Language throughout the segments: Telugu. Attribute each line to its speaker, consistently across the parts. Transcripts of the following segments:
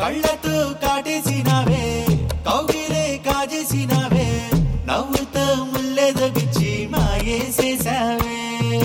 Speaker 1: కళ్ళతో కాటేసినావే కౌగిలే కాజేసినావే నవ్వుతో ముల్లెదగిచ్చి మాయేసేసావే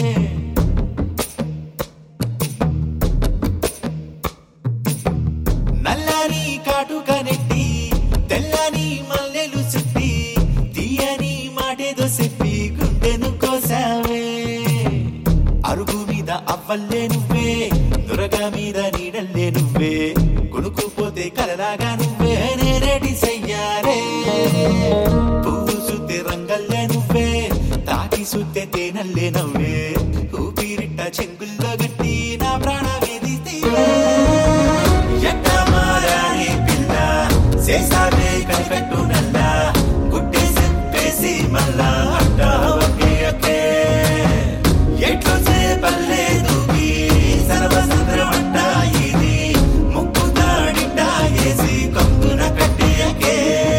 Speaker 1: నల్లని కాటుక నెట్టి తెల్లని మల్లెలు చుట్టి తీయని మాటేదో చెప్పి గుండెను కోసావే అరుగు మీద అవ్వల్లే నువ్వే దురగ మీద నీడల్లే నువ్వే కొనుక్కుపోతే కలలాగా నువ్వే నేరేటి చెయ్యారే పువ్వు సుత్తే రంగల్లే నువ్వే తాకి సుత్తే తేనల్లే నవ్వే ఊపిరిట్ట చెంగుల్లో గట్టి నా ప్రాణ వేదిస్తే ఎట్ట మారాని పిల్ల చేసావే కనిపెట్టు నల్ల గుడ్డి చెప్పేసి మళ్ళా అట్ట ఒకే ఒకే ఎట్లు చేపల్లేదు ఈ సర్వసంద్రమంట ఇది ముక్కు తాడిట వేసి కొంగున కట్టియకే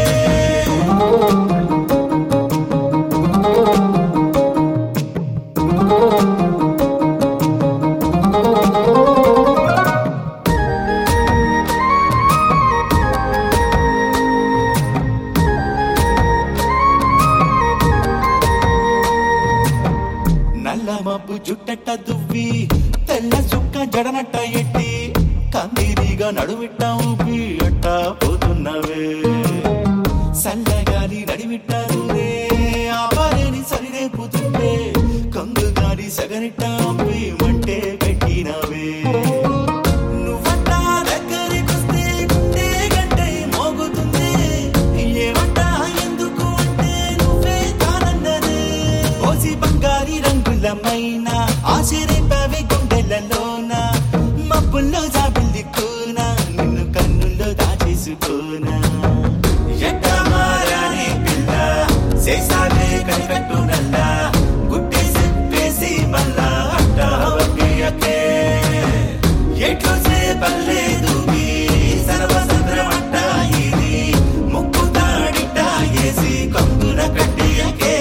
Speaker 1: నల్ల మబ్బు జుట్టట్ట దువ్వి తెల్ల చుక్క జడనట్ట ఎట్టి కందిరిగా నడుమిట్ట ఊపి అట్ట పోతున్నవే సల్లగాలి నడిమిట్టారు రే ఆపాలేని సరిరేపుతుంటే కంగు గాలి సగనిట్ట అంపి మంటే పెట్టినవే నువ్వట్ట దగ్గరికొస్తే గుండె గంటే మోగుతుంది ఏమంట ఎందుకు అంటే నువ్వే కానన్నదే ఓసి బంగారి రంగులమైన ఆశ్చర్యపవి గుండెలలోన మబ్బుల్లో జాబిల్లి కోన నిన్ను కన్నుల్లో దాచేసుకోనా ఎట్ట మారాని పిల్ల చేసావే కనిపెట్టు నల్ల గుడ్డి చెప్పేసి మళ్ళా అట్ట ఒకే ఎట్లు చేపల్లేదు ఈ సర్వసంద్రమంట ఇది ముక్కు తాడిట వేసి కొంగున కట్టియకే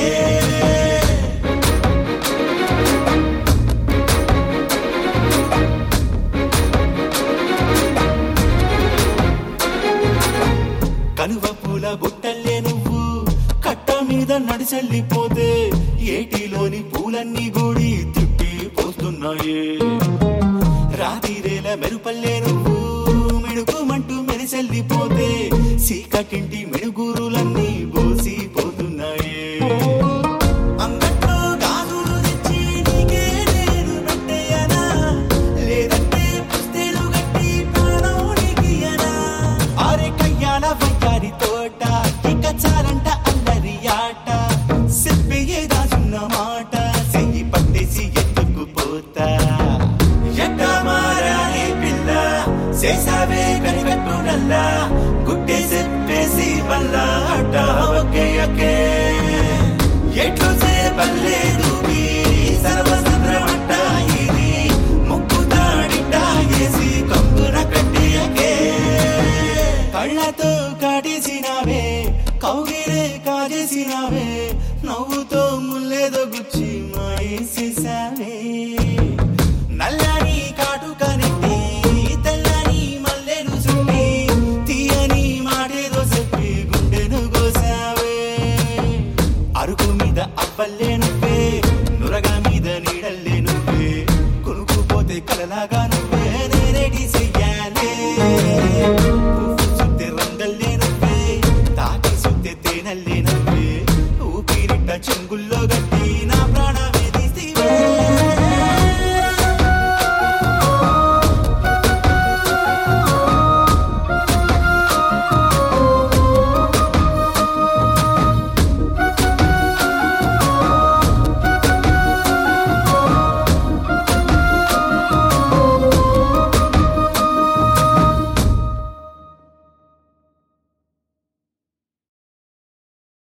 Speaker 1: కలువ పూల బుట్టల్లే నువ్వు కట్ట మీద నడిచెల్లిపోతే ఏటిలోని పూలన్నీ గూడి తిప్పి పోస్తున్నాయే రాతిరేల మెరుపల్లే నువ్వు మెడుకుమంటూ మెరిసెల్లిపోతే సీకటింటి మెడుగురులన్నీ బోసిపోతున్నాయే అంగట్లో గాజులు తెచ్చి నీకే నేను పెట్టేయనా? లేదంటే పుస్తెలు గట్టి ప్రాణం నీకియ్యనా? ఆరే కయ్యాల వయ్యారి తోట ఇక చాలంట అల్లరి ఆట చెప్పే దాచున్న మాట చెయ్యి పట్టేసి ఎత్తుకుపోతా ఎట్ట మారాని పిల్ల చేసావే కనిపెట్టు నల్ల గుడ్డే చెప్పేసి మళ్ళా అట్ట ఒకే ఒకే ఎట్లు చేపల్లేదు ఈ సర్వసంద్రమంట ఇది ముక్కు తాడిట వేసి కొంగున కట్టియకే కళ్ళతో కాటేసినావే కౌగిలే కాజేసినావే నవ్వుతో ముల్లేదో గుచ్చి మాయేసేసావే నల్లని కాటుక నెట్టి తెల్లని మల్లెలు చుట్టి తీయని మాటేదో చెప్పి గుండెను కోసావే అరుగు మీద అప్పల్లే నువ్వే నురగా మీద నీడల్లే నువ్వే కొనుక్కుపోతే కలలాగా నువ్వే నేరేటి చెయ్యాలే పువ్వు సుత్తే రంగల్లే నువ్వే తాకి సుత్తే తేనల్లే నువ్వే ఊపిరిట్ట చెంగుల్లో గట్టి